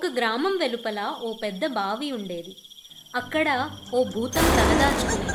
గ్రామం వెలుపల ఓ పెద్ద బావి ఉండేది అక్కడ ఓ భూతం తలదాచుకునేది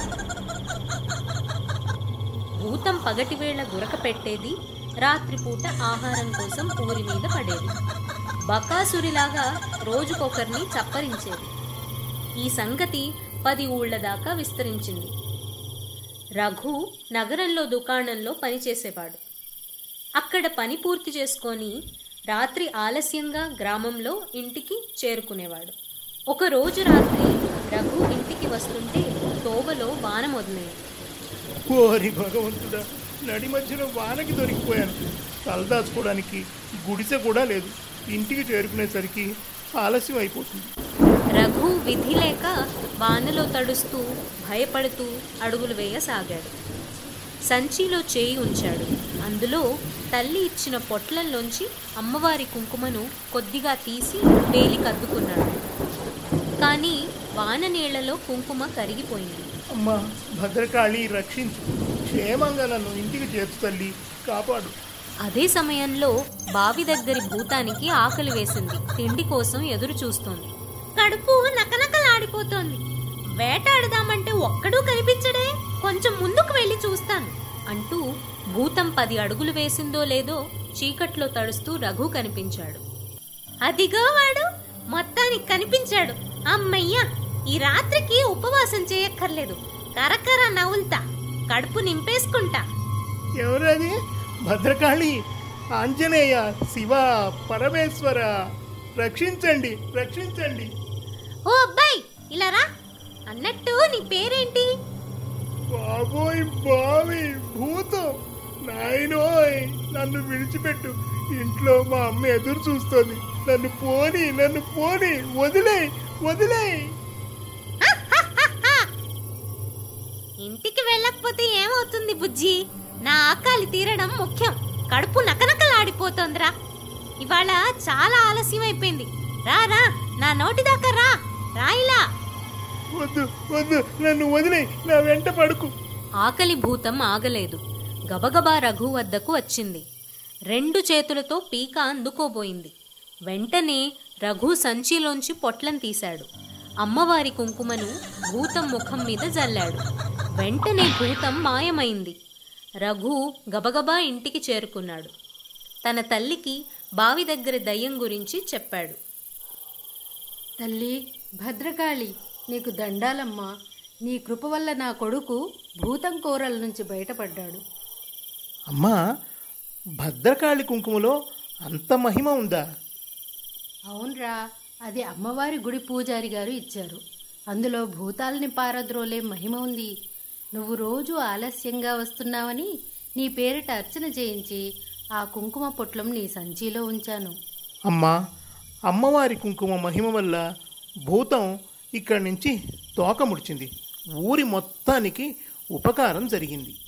భూతం పగటివేళ గురక పెట్టేది రాత్రిపూట ఆహారం కోసం ఊరి మీద పడేది బకాసురిలాగా రోజుకొకరిని చప్పరించేది ఈ సంగతి పది ఊళ్ళ దాకా విస్తరించింది రఘు నగరంలో దుకాణంలో పనిచేసేవాడు అక్కడ పని పూర్తి చేసుకొని రాత్రి ఆలస్యంగా గ్రామంలో ఇంటికి చేరుకునేవాడు ఒక రోజు రాత్రి రఘు ఇంటికి వస్తుంటే తోవలో వాన మొదలైంది ఓరి భగవంతుడా నడి మధ్యలో వానకి దొరికిపోయాను తలదాచుకోవడానికి గుడిసె కూడా లేదు ఇంటికి చేరుకునేసరికి ఆలస్యం అయిపోతుంది రఘు విధి లేక వానలో తడుస్తూ భయపడుతూ అడుగులు వేయసాగాడు సంచిలో చేయి ఉంచాడు అందులో తల్లి ఇచ్చిన పొట్లంలోంచి అమ్మవారి కుంకుమను కొద్దిగా తీసి వేలికద్దుకున్నాడు కానీ వాన నీళ్లలో కుంకుమ కరిగిపోయింది అమ్మా భద్రకాళి రక్షించు క్షేమంగా నన్ను ఇంటికి చేర్చు తల్లి కాపాడు అదే సమయంలో బావి దగ్గరి భూతానికి ఆకలి వేసింది తిండి కోసం ఎదురు చూస్తోంది కడుపు నకనకలాడిపోతోంది వేటాడదామంటే ఒక్కడూ కనిపించడే కొంచెం ముందుకు వెళ్ళి చూస్తాను అంటూ భూతం పది అడుగులు వేసిందో లేదో చీకట్లో తడుస్తూ రఘు కనిపించాడు అదిగో వాడు మొత్తానికి కనిపించాడు అమ్మయ్య ఈ రాత్రికి ఉపవాసం చేయక్కర్లేదు కరకర నవ్వుల్తా కడుపు నింపేసుకుంటా ఎవరది భద్రకాళి ఆంజనేయ శివ పరమేశ్వర రక్షించండి రక్షించండి ఓ అబ్బాయి ఇలా రా అన్నట్టు నీ పేరేంటి బాబోయ్ బావి భూతం నాయనోయ్ నన్ను విడిచిపెట్టు ఇంట్లో మా అమ్మ ఎదురు చూస్తోంది నన్ను పోని నన్ను పోని వదిలే వదిలే ఇంటికి వెళ్ళకపోతే ఏమవుతుంది బుజ్జి నా ఆకలి తీరడం ముఖ్యం కడుపు నకనకలాడిపోతోందిరా ఇవాళ చాలా ఆలస్యం అయిపోయింది రా రా నా నోటి దాకా రా రాయిలా వద్దు వద్దు నన్ను వదిలే నా వెంట పడుకు ఆకలి భూతం ఆగలేదు గబగబా రఘు వద్దకు వచ్చింది రెండు చేతులతో పీక అందుకోబోయింది వెంటనే రఘు సంచిలోంచి పొట్లం తీశాడు అమ్మవారి కుంకుమను భూతం ముఖం మీద జల్లాడు వెంటనే భూతం మాయమైంది రఘు గబగబా ఇంటికి చేరుకున్నాడు తన తల్లికి బావి దగ్గర దయ్యం గురించి చెప్పాడు తల్లి భద్రకాళి నీకు దండాలమ్మా నీ కృప వల్ల నా కొడుకు భూతం కోరల నుంచి బయటపడ్డాడు అమ్మా భద్రకాళి కుంకుమలో అంత మహిమ ఉందా అవునరా అది అమ్మవారి గుడి పూజారి గారు ఇచ్చారు అందులో భూతాల్ని పారద్రోలే మహిమ ఉంది నువ్వు రోజు ఆలస్యంగా వస్తున్నావని నీ పేరిట అర్చన చేయించి ఆ కుంకుమ పొట్లం నీ సంచిలో ఉంచాను అమ్మా అమ్మవారి కుంకుమ మహిమ వల్ల భూతం ఇక్కడి నుంచి తోక ముడిచింది ఊరి మొత్తానికి ఉపకారం జరిగింది